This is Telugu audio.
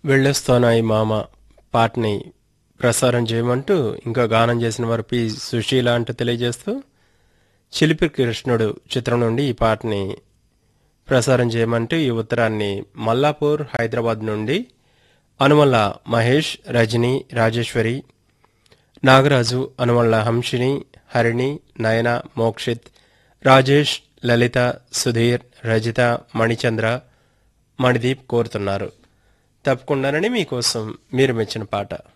వెళ్ళొస్తానాయి మామ పాటని ప్రసారం చేయమంటూ ఇంకా గానం చేసిన వారు పి సుశీల అంటూ తెలియజేస్తూ చిలిపి కృష్ణుడు చిత్రం నుండి ఈ పాటని ప్రసారం చేయమంటూ ఈ ఉత్తరాన్ని మల్లాపూర్ హైదరాబాద్ నుండి అనుమల్ల మహేష్ రజని రాజేశ్వరి నాగరాజు అనుమల్ల హంషిని హరిణి నయన మోక్షిత్ రాజేష్ లలిత సుధీర్ రజిత మణిచంద్ర మణిదీప్ కోరుతున్నారు తప్పకుండానని మీకోసం మీరు మెచ్చిన పాట